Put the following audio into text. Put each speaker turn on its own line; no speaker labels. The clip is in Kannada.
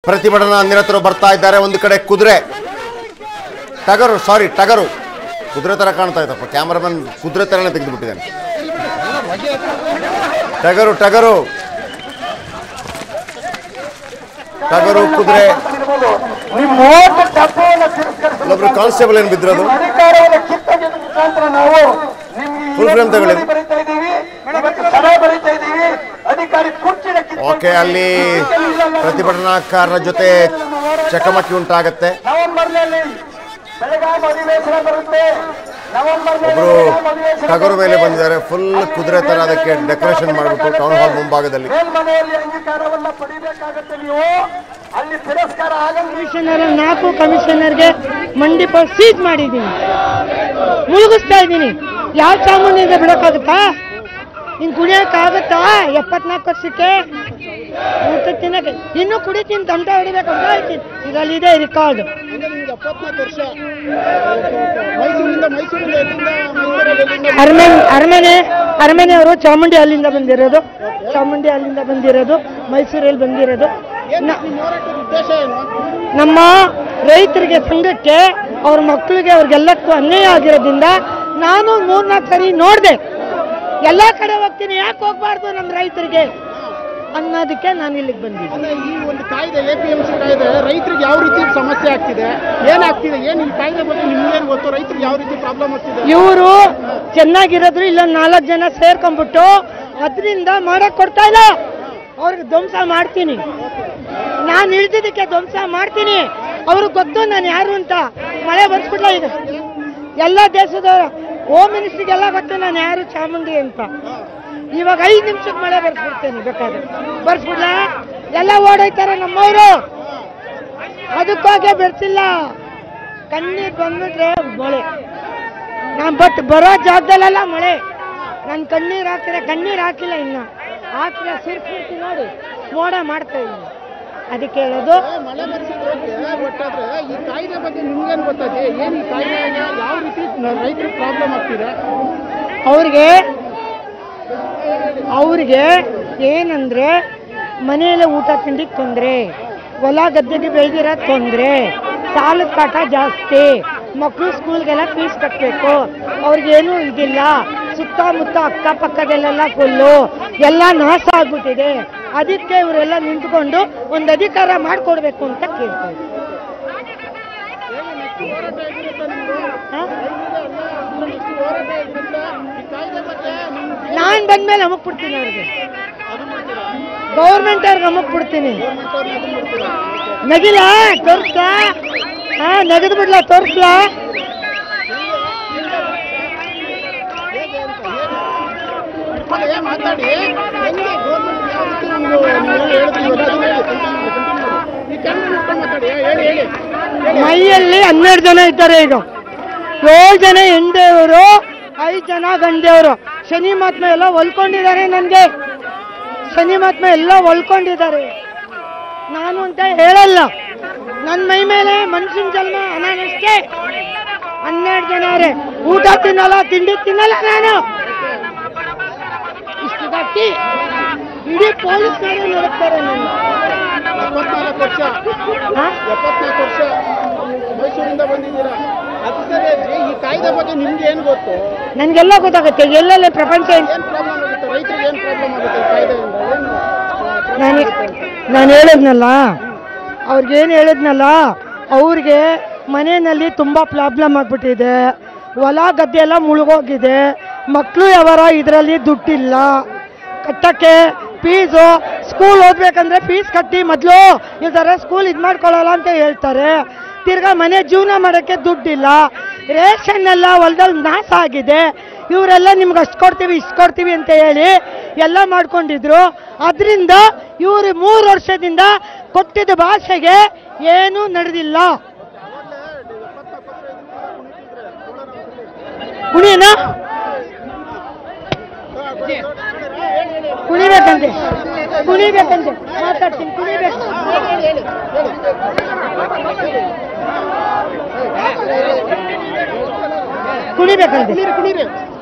ಪ್ರತಿಭಟನಾ ನಿರತರು ಬರ್ತಾ ಇದ್ದಾರೆ ಒಂದು ಕಡೆ ಕುದುರೆ ಟಗರು ಸಾರಿ ಟಗರು ಕುದುರೆ ತರ ಕಾಣ್ತಾ ಇತ್ತಪ್ಪ ಕ್ಯಾಮರಾಮನ್ ಕುದುರೆ ತರನೇ ತೆಗೆದುಬಿಟ್ಟಿದ್ದಾನೆ ಟಗರು ಟಗರು ಟಗರು ಕುದುರೆ
ನಿಮ್ಮ ಓಟ್ ಡಬ್ಬವನ್ನು ತಿರಸ್ಕರಿಸಿ
ಇಲ್ಲೊಬ್ರು ಕಾನ್ಸ್ಟೇಬಲ್ ಏನು ಬಿದ್ದಿರೋದು
ಅಧಿಕಾರವನ್ನು ಕಿತ್ತೊಗೆದ ಮುಖಾಂತರ ನಾವು ನಿಮ್ಗೆ
Full frame ತಗೊಳ್ಳಿ.
ವರದಿ ಬರೀತಾ ಇದ್ದೀವಿ ಇವತ್ತು ಸಭೆ ಬರೀತಾ ಇದ್ದೀವಿ ಅಧಿಕಾರಿ ಕುರ್ಚಿನ ಕಿತ್ತು
ಓಕೆ ಅಲ್ಲಿ ಪ್ರತಿಭಟನಾಕಾರರ ಜೊತೆ ಚಕಮಕಿ ಉಂಟಾಗತ್ತೆ
ನವೆಂಬರ್ನಲ್ಲಿ ಬೆಳಗಾವಿ ಅಧಿವೇಶನ ಬರುತ್ತೆ ನವೆಂಬರ್ನಲ್ಲಿ
ಒಬ್ರು
ಬೆಳಗಾವಿ ಅಧಿವೇಶನ
ಟಗರು ಮೇಲೆ
ಬರುತ್ತೆ.
ಬಂದಿದ್ದಾರೆ ಫುಲ್ ಕುದುರೆ ತರ ಅದಕ್ಕೆ ಡೆಕೋರೇಷನ್ ಮಾಡಿಬಿಟ್ಟು ಟೌನ್ ಹಾಲ್ ಮುಂಭಾಗದಲ್ಲಿ
ಮೇಲ್ಮನೆಯಲ್ಲಿ ಅಂಗೀಕಾರವನ್ನ ಪಡಿಬೇಕಾಗತ್ತೆ ನೀವು ಅಲ್ಲಿ ತಿರಸ್ಕಾರ ಆಗಲ್ಲ
ಕಮಿಷನರ್ ನಾಲ್ಕು ಕಮಿಷನರ್ಗೆ ಮಂಡಿ ಪರ್ ಸೀಜ್ ಮಾಡಿದ್ದೀನಿ ಮುಳುಗಿಸ್ತಾ ಇದ್ದೀನಿ ಯಾವ ಚಾಮುಂಡಿಯಿಂದ ಬಿಡೋಕ್ಕಾಗುತ್ತಾ ಹಿಂಗೆ ಕುಡಿಯೋಕ್ಕಾಗುತ್ತಾ ಎಪ್ಪತ್ನಾಲ್ಕು ವರ್ಷಕ್ಕೆ ಊಟ ತಿನ್ನಕ್ಕೆ ಇನ್ನೂ ಕುಡಿತೀನಿ ತಂಟ ಹೊಡಿಬೇಕಂತ ಹೇಳ್ತೀನಿ ಇದರಲ್ಲಿದೆ ರೆಕಾರ್ಡ್
ಎಪ್ಪತ್ನಾಲ್ಕು ವರ್ಷ ಮೈಸೂರಿಂದ ಮೈಸೂರಿಂದ ಎಲ್ಲಿಂದ ಮೈಸೂರಲ್ಲಿ ಎಲ್ಲಿಂದ
ಅರಮನೆ ಅರಮನೆ ಅರಮನೆ ಅವರು ಚಾಮುಂಡಿ ಅಲ್ಲಿಂದ ಬಂದಿರೋದು ಚಾಮುಂಡಿ ಅಲ್ಲಿಂದ ಬಂದಿರೋದು ಮೈಸೂರಲ್ಲಿ ಬಂದಿರೋದು
ಏನು
ನ-
ನಿಮ್ಮ ಹೋರಾಟದ ಉದ್ದೇಶ ಏನು
ನಮ್ಮ ರೈತರಿಗೆ ಸಂಘಕ್ಕೆ ಅವ್ರ ಮಕ್ಕಳಿಗೆ ಅವ್ರಿಗೆಲ್ಲಕ್ಕೂ ಅನ್ಯಾಯ ಆಗಿರೋದ್ರಿಂದ ನಾನು ಮೂರ್ನಾಲ್ಕು ಸರಿ ನೋಡಿದೆ ಎಲ್ಲ ಕಡೆ ಹೋಗ್ತೀನಿ ಯಾಕೆ ಹೋಗ್ಬಾರ್ದು ನಮ್ಮ ರೈತರಿಗೆ ಅನ್ನೋದಕ್ಕೆ ನಾನು ಇಲ್ಲಿಗೆ ಬಂದಿದ್ದೆ
ಅಂದ್ರೆ ಈ ಒಂದು ಕಾಯ್ದೆ ಎ ಪಿ ಎಂ ಸಿ ಕಾಯ್ದೆ ರೈತರಿಗೆ ಯಾವ ರೀತಿ ಸಮಸ್ಯೆ ಆಗ್ತಿದೆ ಏನಾಗ್ತಿದೆ ಏನು ಈ ಕಾಯ್ದೆ ಬಗ್ಗೆ ನಿಮ್ಗೇನು ಗೊತ್ತು ರೈತರಿಗೆ ಯಾವ ರೀತಿ ಪ್ರಾಬ್ಲಮ್ ಆಗ್ತಿದೆ
ಇವರು ಚೆನ್ನಾಗಿರೋದ್ರು ಇಲ್ಲ ನಾಲ್ಕು ಜನ ಸೇರ್ಕೊಂಡ್ಬಿಟ್ಟು ಅದರಿಂದ ಮಾಡಕ್ ಕೊಡ್ತಾ ಇಲ್ಲ ಅವ್ರಿಗೆ ಧ್ವಂಸ ಮಾಡ್ತೀನಿ ನಾನು ಇಳ್ದಿದ್ದಕ್ಕೆ ಧ್ವಂಸ ಮಾಡ್ತೀನಿ ಅವ್ರಿಗೆ ಗೊತ್ತು ನಾನು ಯಾರು ಅಂತ ಮಳೆ ಬರ್ಸ್ಬಿಡ್ಲ ಈಗ ಎಲ್ಲ ದೇಶದವರು ಹೋಮ್ ಮಿನಿಸ್ಟ್ರಿಗೆಲ್ಲ ಗೊತ್ತು ನಾನು ಯಾರು ಚಾಮುಂಡಿ ಅಂತ ಇವಾಗ ಐದು ನಿಮಿಷಕ್ಕೆ ಮಳೆ ಬರ್ಸ್ಬಿಡ್ತೇನೆ ಬೇಕಾದ್ರೆ ಬರ್ಸ್ಬಿಡ್ಲ ಎಲ್ಲ ಓಡೋಯ್ತಾರೆ ನಮ್ಮವರು ಅದಕ್ಕೋಗೆ ಬೆರ್ಸಿಲ್ಲ ಕಣ್ಣೀರ್ ಬಂದ್ಬಿಟ್ರೆ ಮಳೆ ನಾನು ಬಟ್ ಬರೋ ಜಾಗದಲ್ಲೆಲ್ಲ ಮಳೆ ನಾನು ಕಣ್ಣೀರು ಹಾಕಿದ್ರೆ ಕಣ್ಣೀರು ಹಾಕಿಲ್ಲ ಇನ್ನು ಹಾಕಿದ್ರೆ ಸಿರ್ಫಿರ್ತಿ ನೋಡಿ ಮೋಡ ಮಾಡ್ತಾ ಇದ್ದೀನಿ ಅದಕ್ಕೆ ಹೇಳೋದು
ಮಳೆ ಬರ್ಸಿದ್ರೆ ಒಟ್ಟಾದ್ರೆ ಈ ಕಾಯ್ದೆ ಬಗ್ಗೆ ನಿಮ್ಗೇನು ಗೊತ್ತದೆ ಏನು ಈ ಕಾಯ್ದೆ ಯಾವ ರೀತಿ ರೈತರಿಗೆ ಪ್ರಾಬ್ಲಮ್ ಆಗ್ತಿದೆ
ಅವ್ರಿಗೆ ಅವ್ರಿಗೆ ಏನಂದ್ರೆ ಮನೆಯಲ್ಲೇ ಊಟ ತಿಂಡಿಗೆ ತೊಂದರೆ ಹೊಲ ಗದ್ದೆಗೆ ಬೆಳೆದಿರೋ ತೊಂದರೆ ಸಾಲದ ಕಾಟ ಜಾಸ್ತಿ ಮಕ್ಕಳು ಸ್ಕೂಲ್ಗೆಲ್ಲ ಫೀಸ್ ಕಟ್ಟಬೇಕು ಅವ್ರಿಗೇನು ಇದಿಲ್ಲ ಸುತ್ತಮುತ್ತ ಅಕ್ಕಪಕ್ಕದಲ್ಲೆಲ್ಲ ಫುಲ್ಲು ಎಲ್ಲ ನಾಶ ಆಗ್ಬಿಟ್ಟಿದೆ ಅದಕ್ಕೆ ಇವರೆಲ್ಲ ನಿಂತ್ಕೊಂಡು ಒಂದು ಅಧಿಕಾರ ಮಾಡಿಕೊಡ್ಬೇಕು ಅಂತ ಕೇಳ್ತಾರೆ
ಹೋರಾಟ ಆಗಿರುತ್ತೆ ನಿಮ್ದು
ಹಾ?
ಎಷ್ಟು ಹೋರಾಟ ಆಗಿರುತ್ತೆ ಈ ಕಾಯ್ದೆ ಬಗ್ಗೆ ನಿಮ್ಗೆ
ನಾನು ಬಂದ್ಮೇಲೆ ಅಮಕ್ ಬಿಡ್ತೀನಿ ಅವ್ರಿಗೆ ಗೌರ್ಮೆಂಟ್ ಅವ್ರಿಗೆ ಅಮಕ್ ಬಿಡ್ತೀನಿ ನಗಿಲ ತೋರ್ಸ್ಲಾ ಹಾ ನಗದು ಬಿಡ್ಲಾ ತೋರ್ಸ್ಲಾ
ಅದೇ ಮಾತಾಡಿ ಹೆಂಗೆ ಗೌರ್ಮೆಂಟ್ ಯಾವ ರೀತಿ ನೀವು ನೀವು ಹೇಳಿದ್ರಿ ಇವಾಗ ಅದನ್ನ ಹೇಳಿ ಕಂಟಿನ್ಯೂ ಕಂಟಿನ್ಯೂ ಈ ಕ್ಯಾಮ್ರಾ ನೋಡ್ಕೊಂಡು ಮಾತಾಡಿ ಹೇಳಿ ಹೇಳಿ
ಮೈಯಲ್ಲಿ ಹನ್ನೆರಡು ಜನ ಇದ್ದಾರೆ ಈಗ ಏಳು ಜನ ಹೆಂಡೆಯವರು ಐದು ಜನ ಗಂಡೆಯವರು ಶನಿ ಮಹಾತ್ಮ ಎಲ್ಲ ಹೊಲ್ಕೊಂಡಿದ್ದಾರೆ ನನಗೆ ಶನಿ ಮಹಾತ್ಮ ಎಲ್ಲ ಹೊಲ್ಕೊಂಡಿದ್ದಾರೆ ನಾನು ಅಂತ ಹೇಳಲ್ಲ ನನ್ನ ಮೈ ಮೇಲೆ ಮನುಷ್ಯನ ಜನ್ಮ ನಾನಷ್ಟೇ ಹನ್ನೆರಡು ಜನ ಅವರೇ ಊಟ ತಿನ್ನಲ್ಲ ತಿಂಡಿ ತಿನ್ನಲ್ಲ ನಾನು ಇಷ್ಟು ಗಟ್ಟಿ ಇಡೀ ಪೊಲೀಸ್ನವರು ನೋಡುತ್ತಾರೆ ನನ್ನ
ಎಪ್ಪತ್ನಾಲ್ಕು ವರ್ಷ
ಹಾ?
ಎಪ್ಪತ್ನಾಲ್ಕು ವರ್ಷ ಮೈಸೂರಿಂದ ಬಂದಿದ್ದೀರಾ ಅದು ಸರಿ ಅಜ್ಜಿ ಈ ಕಾಯ್ದೆ ಬಗ್ಗೆ ನಿಮ್ಗೆ ಏನು ಗೊತ್ತು
ನನಗೆಲ್ಲ ಗೊತ್ತಾಗುತ್ತೆ ಎಲ್ಲೆಲ್ಲ ಪ್ರಪಂಚ ಏನ್-
ಏನು ಪ್ರಾಬ್ಲಮ್ ಆಗುತ್ತೆ ರೈತರಿಗೆ ಏನು ಪ್ರಾಬ್ಲಮ್ ಆಗುತ್ತೆ ಈ ಕಾಯ್ದೆಯಿಂದ ಏನು
ನಾನು ನಾನು ಹೇಳಿದ್ನಲ್ಲ ಅವ್ರಿಗೇನು ಹೇಳಿದ್ನಲ್ಲ ಅವ್ರಿಗೆ ಮನೆಯಲ್ಲಿ ತುಂಬ ಪ್ರಾಬ್ಲಮ್ ಆಗ್ಬಿಟ್ಟಿದೆ ಹೊಲ ಗದ್ದೆ ಎಲ್ಲ ಮುಳುಗೋಗಿದೆ ಮಕ್ಕಳು ಯಾವಾರ ಇದರಲ್ಲಿ ದುಡ್ಡಿಲ್ಲ ಕಟ್ಟಕ್ಕೆ ಫೀಸು ಸ್ಕೂಲ್ ಓದ್ಬೇಕಂದ್ರೆ ಫೀಸ್ ಕಟ್ಟಿ ಮೊದಲು ಈ ಥರ ಸ್ಕೂಲ್ ಇದು ಮಾಡ್ಕೊಳ್ಳಲ್ಲ ಅಂತ ಹೇಳ್ತಾರೆ ತಿರ್ಗಾ ಮನೆ ಜೀವನ ಮಾಡೋಕ್ಕೆ ದುಡ್ಡಿಲ್ಲ ರೇಷನ್ ಎಲ್ಲ ಹೊಲದಲ್ಲಿ ನಾಶ ಆಗಿದೆ ಇವರೆಲ್ಲ ನಿಮ್ಗೆ ಅಷ್ಟು ಕೊಡ್ತೀವಿ ಇಷ್ಟು ಕೊಡ್ತೀವಿ ಅಂತ ಹೇಳಿ ಎಲ್ಲ ಮಾಡ್ಕೊಂಡಿದ್ರು ಅದರಿಂದ ಇವರು ಮೂರು ವರ್ಷದಿಂದ ಕೊಟ್ಟಿದ್ದ ಭಾಷೆಗೆ ಏನೂ ನಡೆದಿಲ್ಲ ಕುಣಿಯನ ಕುಣಿಬೇಕಂತೆ ಕುಣಿಬೇಕಂತೆ ಮಾತಾಡ್ತೀನಿ ಕುಣಿಬೇಕು ಕುಣಿಬೇಕಂತೆ
ಕುಣೀರಿ ಕುಣೀರಿ